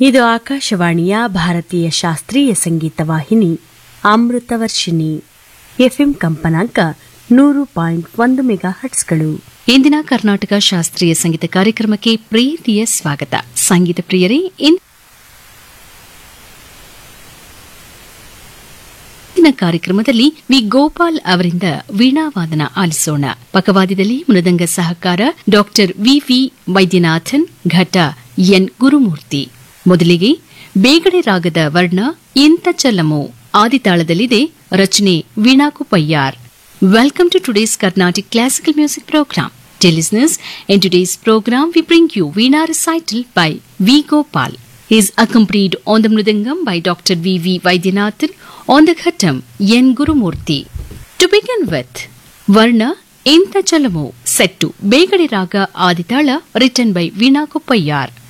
ಇದು ಆಕಾಶವಾಣಿಯ ಭಾರತೀಯ ಶಾಸ್ತ್ರೀಯ ಸಂಗೀತ ವಾಹಿನಿ ಅಮೃತವರ್ಷಿಣಿ ಎಫ್ಎಂ ಕಂಪನಾಂಕ ನೂರು ಪಾಯಿಂಟ್ ಒಂದು ಮೆಗಾ ಹಟ್ಸ್ಗಳು ಇಂದಿನ ಕರ್ನಾಟಕ ಶಾಸ್ತ್ರೀಯ ಸಂಗೀತ ಕಾರ್ಯಕ್ರಮಕ್ಕೆ ಪ್ರೀತಿಯ ಸ್ವಾಗತ ಸಂಗೀತ ಪ್ರಿಯರೇ ಇಂದಿನ ಕಾರ್ಯಕ್ರಮದಲ್ಲಿ ವಿ ಗೋಪಾಲ್ ಅವರಿಂದ ವೀಣಾವಾದನ ಆಲಿಸೋಣ ಪಕವಾದ್ಯದಲ್ಲಿ ಮೃದಂಗ ಸಹಕಾರ ಡಾಕ್ಟರ್ ವಿವಿ ವೈದ್ಯನಾಥನ್ ಘಟ ಎನ್ ಗುರುಮೂರ್ತಿ ಮೊದಲಿಗೆ ಬೇಗಡೆ ರಾಗದ ವರ್ಣ ಇಂತ ಚಲಮು ಆದಿತಾಳದಲ್ಲಿದೆ ರಚನೆ ವೀಣಾಕು ಪಯ್ಯಾರ್ Welcome to today's Carnatic Classical Music Program. Dear listeners, in today's program we bring you Veena recital by V. Gopal. He is accompanied on the Mridangam by Dr. V. V. Vaidyanathan, on the Ghatam N. Gurumurthy. To begin with, Varna Inta Chalamu, set to Begade Raga Aditala, written by Veena Koppayar.